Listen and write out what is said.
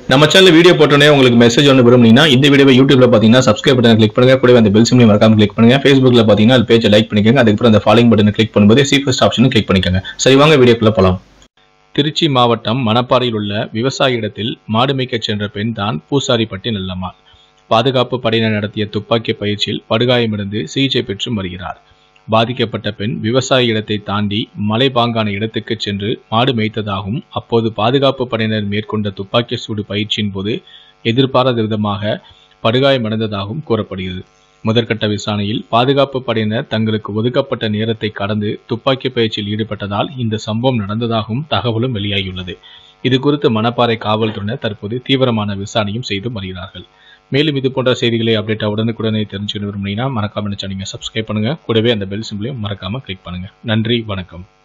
நம்ம channel video போட்டோன்னே உங்களுக்கு மெசேஜ் ஒன்று விரும்புனீங்கன்னா இந்த வீடியோவை யூடியூப்ல பார்த்தீங்கன்னா சப்ஸ்கிரைப் பட்டன் கிளிக் பண்ணுங்க கூடவே அந்த பெல் சிம்லையும் மறக்காம கிளிக் பண்ணுங்க ஃபேஸ்புக்ல பார்த்தீங்கன்னா அது பேஜை லைக் பண்ணிக்கோங்க அதுக்கப்புறம் அந்த ஃபாலோயிங் பட்டனை கிளிக் பண்ணும்போது சி ஃபர்ஸ்ட் ஆப்ஷனும் கிளிக் பண்ணிக்கோங்க சரி வாங்க வீடியோக்குள்ள போலாம் திருச்சி மாவட்டம் மணப்பாறையில் உள்ள விவசாய இடத்தில் மாடு மேய்க்கச் சென்ற பெண் தான் பூசாரிப்பட்டி நல்லம்மாள் பாதுகாப்பு படையினர் நடத்திய துப்பாக்கி பயிற்சியில் படுகாயமடைந்து சிகிச்சை பெற்று வருகிறார் பாதிக்கப்பட்ட பெண் விவசாய இடத்தை தாண்டி மலைபாங்கான இடத்துக்கு சென்று மாடு மேய்த்ததாகவும் அப்போது பாதுகாப்பு படையினர் மேற்கொண்ட துப்பாக்கி சூடு பயிற்சியின் போது எதிர்பாராத விதமாக படுகாயமடைந்ததாகவும் கூறப்படுகிறது முதற்கட்ட விசாரணையில் பாதுகாப்பு படையினர் தங்களுக்கு ஒதுக்கப்பட்ட நேரத்தை கடந்து துப்பாக்கி பயிற்சியில் ஈடுபட்டதால் இந்த சம்பவம் நடந்ததாகவும் தகவலும் வெளியாகியுள்ளது இது குறித்து மணப்பாறை காவல்துறையினர் தற்போது தீவிரமான விசாரணையும் செய்து வருகிறார்கள் மேலும் இது போன்ற செய்திகளை அப்டேட் உடனுக்குடனே தெரிஞ்சுக்கணும் விரும்புனீங்கன்னா மறக்காம நினைச்சா நீங்க சப்ஸ்கிரைப் பண்ணுங்க கூடவே அந்த பெல் சிம்பிளையும் மறக்காம கிளிக் பண்ணுங்க நன்றி வணக்கம்